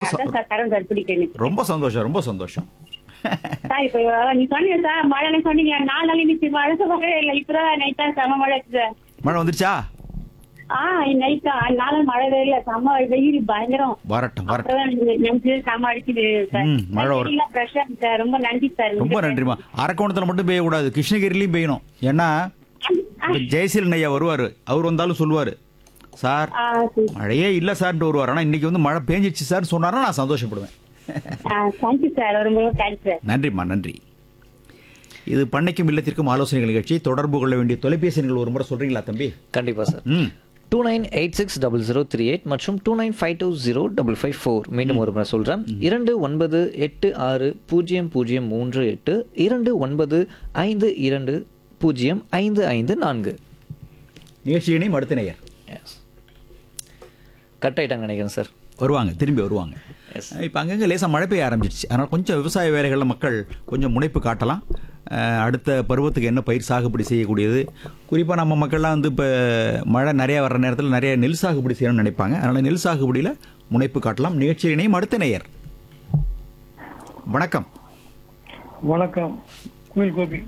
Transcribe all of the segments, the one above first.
ச- அதான் சார் தரம் சார் பிடிக்கும் எனக்கு ரொம்ப சந்தோஷம் ரொம்ப சந்தோஷம் சார் இப்போ நீ சொன்னீங்க சார் மழைன்னு சொன்னீங்க நாலு நாள் இன்னைக்கு மழை சொல்லவே இல்லை இப்பதான் நைட் தான் செம மழை இருக்கு சார் மழை வந்துருச்சா ஆ நைட் நாலு மழை இல்ல செம வெயில் பயங்கரம் வரட்டும் வரட்டும் அப்பதான் நினைச்சு செம அடிக்குது சார் ம், மழை வரும். ஃப்ரெஷ்ஷா இருக்கு சார் ரொம்ப நன்றி சார் ரொம்ப நன்றிம்மா அரக்கோணத்தில் மட்டும் பெய்யக்கூடாது கிருஷ்ணகிரிலையும் பெய்யணும் ஏன்னா இந்த ஜெயசீலன் ஐயா வருவார் அவர் வந்தாலும் சொல்லுவார் சார் ஆ சரி மழையே இல்லை சார்ன்ட்டு வருவார் ஆனால் இன்னைக்கு வந்து மழை பேஞ்சிச்சு சார் சொன்னார்னா நான் சந்தோஷப்படுவேன் தேங்க்யூ சார் ரொம்ப ரொம்ப தேங்க்ஸ் சார் நன்றிம்மா நன்றி இது பண்ணைக்கும் இல்லத்திற்கும் ஆலோசனைகள் நிகழ்ச்சி தொடர்பு கொள்ள வேண்டிய தொலைபேசி எண்கள் ஒரு முறை சொல்றீங்களா தம்பி கண்டிப்பா சார் ம் two nine eight six double zero three eight மற்றும் two nine five two zero double five four மீண்டும் ஒரு முறை சொல்கிறேன் இரண்டு ஒன்பது எட்டு ஆறு பூஜ்ஜியம் பூஜ்ஜியம் மூன்று எட்டு இரண்டு ஒன்பது ஐந்து இரண்டு பூஜ்ஜியம் ஐந்து ஐந்து நான்கு நிகழ்ச்சியினையும் அடுத்த நேயர் எஸ் கட் ஆயிட்டாங்க நினைக்கிறேன் சார் வருவாங்க திரும்பி வருவாங்க இப்போ அங்கங்கே லேசாக மழை பெய்ய ஆரம்பிச்சிச்சு அதனால் கொஞ்சம் விவசாய வேலைகளில் மக்கள் கொஞ்சம் முனைப்பு காட்டலாம் அஹ், அடுத்த பருவத்துக்கு என்ன பயிர் சாகுபடி செய்யக்கூடியது குறிப்பாக நம்ம மக்கள்லாம் வந்து இப்போ மழை நிறைய வர்ற நேரத்தில் நிறைய நெல் சாகுபடி செய்யணும்னு நினைப்பாங்க அதனால் நெல் சாகுபடியில் முனைப்பு காட்டலாம் நிகழ்ச்சியினையும் அடுத்த நேயர் வணக்கம் வணக்கம் குயில் கோபி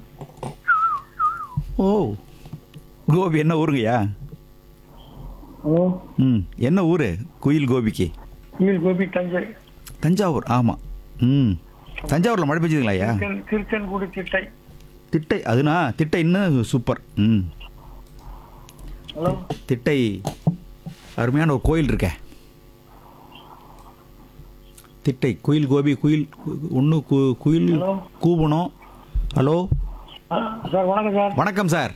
ஓ கோபி என்ன ஊருங்கய்யா ஹலோ ம் என்ன ஊர் குயில் கோபிக்கு குயில் கோபி தஞ்சை தஞ்சாவூர் ஆமாம் ம் தஞ்சாவூரில் மழை பெஞ்சதுங்களா ஐயா திருச்சென்- திருச்செங்கோடு திட்டை திட்டை அதுனா திட்டை இன்னும் சூப்பர் ம் ஹலோ திட்டை அருமையான ஒரு கோயில் இருக்கே திட்டை குயில் கோபி குயில் ஒன்று குயில் ஹலோ. கூவணும் ஹலோ ஆ, சார் வணக்கம் சார் வணக்கம் சார்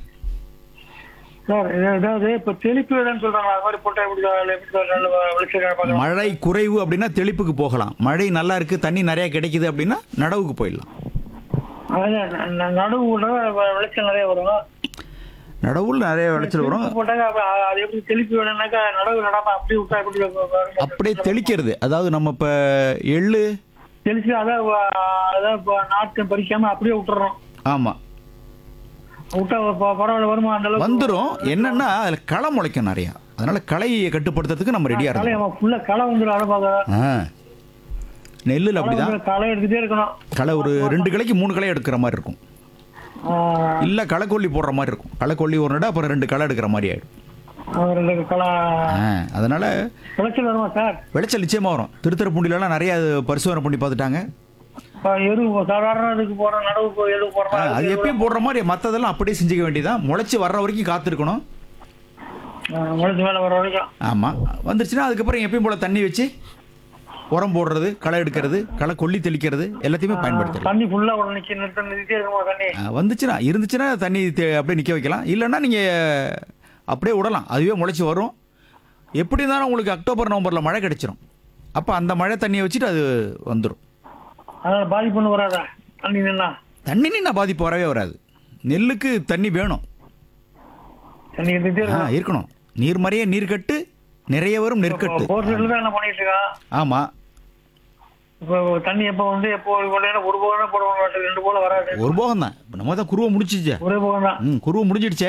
சார் இது ஏதாவது இப்போ தெளிப்பு வேணும்னு சொல்றாங்க அது மாதிரி போட்டா எப்படி சார் எப்படி சார் நல்ல விளைச்சல் பார்க்கலாம் மழை குறைவு அப்படின்னா தெளிப்புக்கு போகலாம் மழை நல்லா இருக்கு தண்ணி நிறைய கிடைக்குது அப்படின்னா நடவுக்கு போயிடலாம் அதான் ந- ந- நடுவு விட விளைச்சல் நிறைய வரும் நடவுல நிறைய விளைச்சல் வரும் தெளிப்பு போட்டாங்க அப்ப அ- அது எப்படி தெளிப்பு வேணும்னாக்கா நடவு நடாம அப்படியே விட்டா எப்படி வரும்? அப்படியே தெளிக்கிறது அதாவது நம்ம இப்போ எள்ளு தெளிச்சு அதான் வ- அதான் இப்ப நாற்று பறிக்காம அப்படியே விட்டுறோம் ஆமாம் விட்டா ப- பரவாயில்ல வருமா அந்த அளவுக்கு வந்துடும் என்னன்னா அதில் களை முளைக்கும் நிறையா அதனால களையை கட்டுப்படுத்துறதுக்கு நம்ம ரெடியாக களை இருக்கணும் ஃபுல்லா களை வந்துடும் அதை பார்க்க ஆ நெல்லில் அப்படிதான் களை எடுத்துட்டே இருக்கணும் களை ஒரு ரெண்டு கிளைக்கு மூணு களை எடுக்கிற மாதிரி இருக்கும் ஆ, இல்லை களைக்கொல்லி போடுற மாதிரி இருக்கும் களைக்கொல்லி ஒரு நட அப்புறம் ரெண்டு களை எடுக்கிற மாதிரி ஆயிடும் ஆ, ரெண்டு களை ஆ அதனால விளைச்சல் வருமா சார் விளைச்சல் நிச்சயமா வரும் திருத்தரப்பூண்டிலலாம் நிறைய அது பரிசோதனை பண்ணி பார்த்துட்டாங்க இப்ப எரு சாதாரண இதுக்கு போற நடவு போ- எரு போற ஆ, மாதிரி அது எப்பயும் போடுற மாதிரி மற்றதெல்லாம் அப்படியே செஞ்சுக்க வேண்டியதான் முளைச்சி வர்ற வரைக்கும் காத்திருக்கணும் ஆ, முளைச்சு மேல வர வரைக்கும் ஆமாம் வந்துருச்சுன்னா அதுக்கப்புறம் எப்பயும் போல தண்ணி வச்சு உரம் போடுறது களை எடுக்கிறது களை கொல்லி தெளிக்கிறது எல்லாத்தையுமே பயன்படுத்தலாம் தண்ணி ஃபுல்லா ஒரு நிக்க நிறுத்த நிறுத்திட்டே இருக்குமா தண்ணி ஆ, வந்துச்சுன்னா இருந்துச்சுன்னா தண்ணி தே- அப்படியே நிற்க வைக்கலாம் இல்லைன்னா நீங்கள் அப்படியே விடலாம் அதுவே முளைச்சி வரும் எப்படி இருந்தாலும் உங்களுக்கு அக்டோபர் நவம்பரில் மழை கிடைச்சிரும் அப்போ அந்த மழை தண்ணியை வச்சுட்டு அது வந்துடும் அதனால பாதிப்பு ஒண்ணு வராதா தண்ணி நின்னா தண்ணி நின்னா பாதிப்பு வரவே வராது நெல்லுக்கு தண்ணி வேணும் தண்ணி இருந்துட்டே ஆ இருக்கும் இருக்கணும் நீர் மறைய நீர் கட்டு நிறைய வரும் நெற்கட்டு போர் சைடுல தான் என்ன பண்ணிட்டு இருக்கான் ஆமாம் இப்போ தண்ணி எப்போ வந்து எப்போ கொண்டு ஒரு போகம் போடுவாங்க ரெண்டு போல வராது ஒரு போகம் தான் இப்போ நம்ம தான் குருவை முடிச்சிச்சே ஒரே போகம் தான் ம் குருவை முடிஞ்சிடுச்சே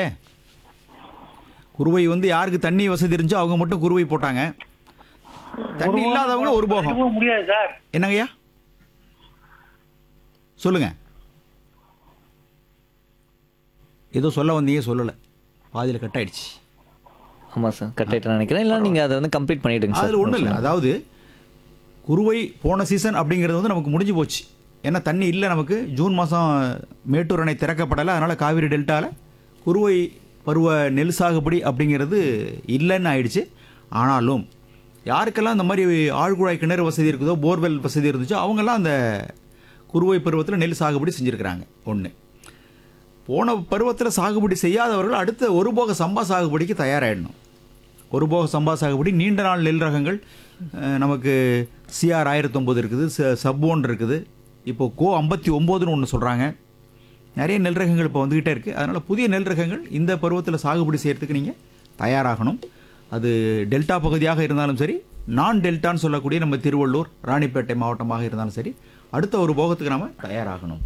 குருவை வந்து யாருக்கு தண்ணி வசதி இருந்துச்சோ அவங்க மட்டும் குருவை போட்டாங்க தண்ணி இல்லாதவங்க ஒரு போகம் போக முடியாது சார் என்னங்கய்யா சொல்லுங்க ஏதோ சொல்ல வந்தீங்க சொல்லலை பாதியில் கட் ஆயிடுச்சு ஆமாம் சார் கட் ஆயிட்டு நினைக்கிறேன் இல்லை நீங்கள் அதை வந்து கம்ப்ளீட் பண்ணிவிடுங்க சார் அதில் ஒன்றும் இல்லை அதாவது குருவை போன சீசன் அப்படிங்கிறது வந்து நமக்கு முடிஞ்சு போச்சு ஏன்னா தண்ணி இல்லை நமக்கு ஜூன் மாதம் மேட்டூர் அணை திறக்கப்படலை அதனால் காவிரி டெல்டாவில் குருவை பருவ நெல் சாகுபடி அப்படிங்கிறது இல்லைன்னு ஆயிடுச்சு ஆனாலும் யாருக்கெல்லாம் இந்த மாதிரி ஆழ்குழாய் கிணறு வசதி இருக்குதோ போர்வெல் வசதி இருந்துச்சோ அவங்கெல்லாம் அந்த குருவை பருவத்தில் நெல் சாகுபடி செஞ்சுருக்கிறாங்க ஒன்று போன பருவத்தில் சாகுபடி செய்யாதவர்கள் அடுத்த ஒரு போக சம்பா சாகுபடிக்கு தயாராகிடணும் ஒரு போக சம்பா சாகுபடி நீண்ட நாள் நெல் ரகங்கள் அஹ், நமக்கு சிஆர் ஆயிரத்தொம்பது இருக்குது ச சப்போன் இருக்குது இப்போ கோ ஐம்பத்தி ஒம்போதுன்னு ஒன்று சொல்கிறாங்க நிறைய நெல் ரகங்கள் இப்போ வந்துக்கிட்டே இருக்குது அதனால் புதிய நெல் ரகங்கள் இந்த பருவத்தில் சாகுபடி செய்கிறதுக்கு நீங்கள் தயாராகணும் அது டெல்டா பகுதியாக இருந்தாலும் சரி நான் டெல்டான்னு சொல்லக்கூடிய நம்ம திருவள்ளூர் ராணிப்பேட்டை மாவட்டமாக இருந்தாலும் சரி அடுத்த ஒரு போகத்துக்கு நாம் தயாராகணும்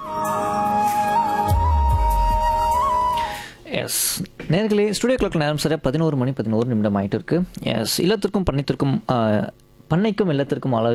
எஸ் நேர்களே ஸ்டுடியோ கிளாக் நேரம் சரியாக பதினோரு மணி பதினோரு நிமிடம் ஆயிட்டு இருக்கு எஸ் இல்லத்திற்கும் பண்ணைத்திற்கும் ஆ, பண்ணைக்கும் இல்லத்திற்கும் ஆலோ